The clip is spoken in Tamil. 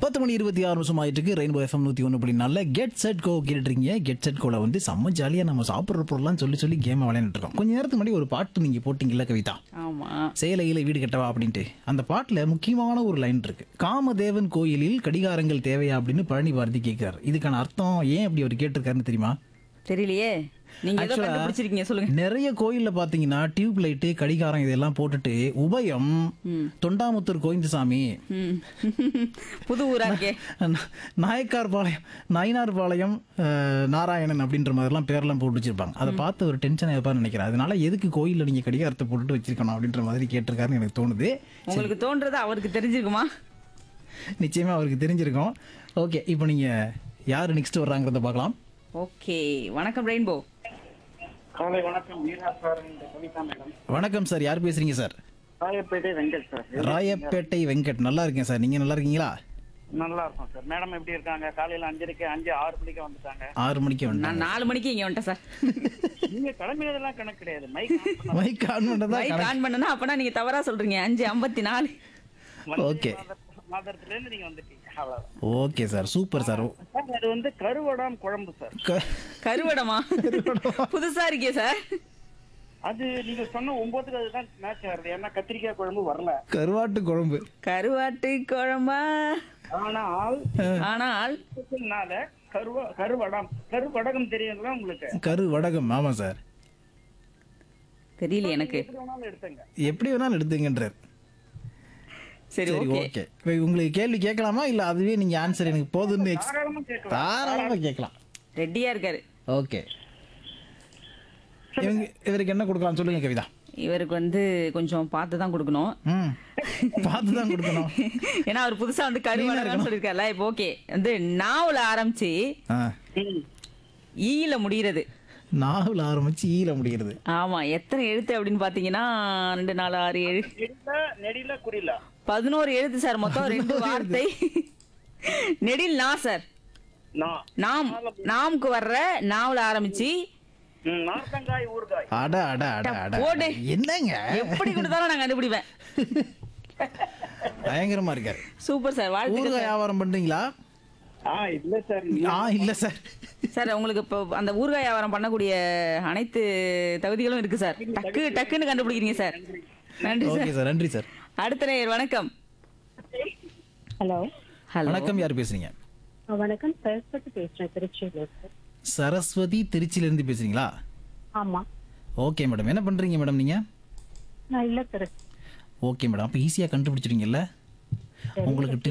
பத்து மணி இருபத்தி ஆறு நிமிஷம் ஆயிட்டு இருக்கு ரெயின்போ எஃப்எம் நூற்றி ஒன்று அப்படின்னால கெட் செட் கோ கேட்டுட்டு இருக்கீங்க கெட் செட் கோல வந்து செம்ம ஜாலியாக நம்ம சாப்பிட்ற பொருள்லாம் சொல்லி சொல்லி கேமை விளையாண்டுட்டு இருக்கோம் கொஞ்ச நேரத்துக்கு முன்னாடி ஒரு பாட்டு நீங்கள் போட்டிங்கல்ல கவிதா ஆமா சேலையில வீடு கட்டவா அப்படின்ட்டு அந்த பாட்டுல முக்கியமான ஒரு லைன் இருக்கு காமதேவன் கோயிலில் கடிகாரங்கள் தேவையா அப்படின்னு பழனி பாரதி கேட்கிறார் இதுக்கான அர்த்தம் ஏன் அப்படி அவர் கேட்டிருக்காருன்னு தெரியுமா தெரியலையே நீங்க ஏதோ Actually, கண்டுபிடிச்சிருக்கீங்க சொல்லுங்க நிறைய கோயில்ல பாத்தீங்கன்னா டியூப் லைட்டு கடிகாரம் இதெல்லாம் போட்டுட்டு உபயம் தொண்டாமுத்தூர் கோவிந்தசாமி ம். புது ஊரா இருக்கே நா- நாயக்கார் பாளையம் நயினார் பாளையம் அஹ், நாராயணன் அப்படின்ற மாதிரிலாம் பேர்லாம் போட்டு வச்சிருப்பாங்க அதை பார்த்து ஒரு டென்ஷன் ஆயிருப்பான்னு நினைக்கிறேன் அதனால எதுக்கு கோயில்ல நீங்க கடிகாரத்தை போட்டுட்டு வச்சிருக்கணும் அப்படின்ற மாதிரி கேட்டிருக்காருன்னு எனக்கு தோணுது உங்களுக்கு தோன்றது அவருக்கு தெரிஞ்சிருக்குமா நிச்சயமா அவருக்கு தெரிஞ்சிருக்கும் ஓகே இப்போ நீங்க யார் நெக்ஸ்ட் வர்றாங்கிறத பார்க்கலாம் ஓகே வணக்கம் ரெயின்போ காலை வணக்கம் வீரா சார் இந்த கவிதா மேடம் வணக்கம் சார் யார் பேசுறீங்க சார் ராயப்பேட்டை வெங்கட் சார் ராயப்பேட்டை வெங்கட் நல்லா இருக்கேன் சார் நீங்க நல்லா இருக்கீங்களா நல்லா இருக்கும் சார் மேடம் எப்படி இருக்காங்க காலையில அஞ்சரைக்கு அஞ்சு ஆறு மணிக்கு வந்துட்டாங்க ஆறு மணிக்கு வந்து நான் நாலு மணிக்கு இங்க வந்துட்டேன் சார் நீங்க கிளம்பினதெல்லாம் கணக்கு கிடையாது மைக் மைக் ஆன் பண்ணதா மைக் ஆன் பண்ணனா அப்பனா நீங்க தவறா சொல்றீங்க அஞ்சு ஐம்பத்தி நாலு ஓகே மாதத்துல இருந்து நீங்க வந்துட்டீங்க அவ்வளவுதான் okay sir super sir sir அது வந்து கருவடாம் குழம்பு சார் க- கருவடமா புதுசா இருக்கே சார் அது நீங்க சொன்ன ஒன்பதுக்கு அதுதான் மேட்ச் ஆகுது ஏன்னா கத்திரிக்காய் குழம்பு வரல கருவாட்டு குழம்பு கருவாட்டு குழம்பா ஆனால் ஆனால் நால கருவா கருவடம் கருவடகம் தெரியுங்களா உங்களுக்கு கரு வடகம் ஆமா சார் தெரியல எனக்கு எப்படி வேணாலும் எடுத்துங்க எப்படி வேணாலும் எடுத்துங்கன்றார் சரி சரி ஓகே ஓகே இப்போ உங்களுக்கு கேள்வி கேட்கலாமா இல்ல அதுவே நீங்க ஆன்சர் எனக்கு போதும்னு ex- தாராளமா கேட்கலாம் தாராளமா கேட்கலாம் ரெடியா இருக்காரு ஓகே இவங்க இவருக்கு என்ன கொடுக்கலாம் சொல்லுங்க கவிதா இவருக்கு வந்து கொஞ்சம் பார்த்து தான் கொடுக்கணும் ம் பார்த்து தான் கொடுக்கணும் ஏன்னா அவர் புதுசா வந்து கருவடகம்னு சொல்லியிருக்காருல இப்போ ஓகே வந்து நாவல ஆரம்பிச்சு ஆ ம். ஈல முடிகிறது நாவல் ஆரம்பிச்சு ஈல முடிகிறது ஆமா எத்தனை எழுத்து அப்படின்னு பாத்தீங்கன்னா ரெண்டு நாலு ஆறு ஏழு நெடில நெடில குறில பதினோரு எழுத்து சார் மொத்தம் ரெண்டு வார்த்தை நெடில் நா சார் நான் நாம் நாம்க்கு வர்ற நாவல ஆரம்பிச்சு ம், நார்த்தங்காய் ஊறுகாய் அட அட அட அட போடு. என்னங்க எப்படி கொடுத்தாலும் நான் கண்டுபிடிப்பேன் பயங்கரமா இருக்காரு சூப்பர் சார் வாழ்த்துக்கள் ஊறுகாய் வியாபாரம் பண்றீங்களா ஆ இல்ல சார் ஆ இல்ல சார் சார் உங்களுக்கு இப்போ அந்த ஊறுகாய் வியாபாரம் பண்ணக்கூடிய அனைத்து தகுதிகளும் இருக்கு சார் டக்கு டக்குன்னு கண்டுபிடிக்கிறீங்க சார் நன்றி ஓகே சார் சார் நன்றி சார் அடுத்த நேயர் வணக்கம் ஹலோ ஹலோ வணக்கம் யார் பேசுறீங்க வணக்கம் சரஸ்வதி பேசுறேன் திருச்சியில இருந்து சரஸ்வதி திருச்சியில இருந்து பேசுறீங்களா ஆமா ஓகே மேடம் என்ன பண்றீங்க மேடம் நீங்க நான் இல்ல சார் ஓகே மேடம் அப்போ ஈஸியாக கண்டுபிடிச்சிருங்கல்ல உங்களுக்கு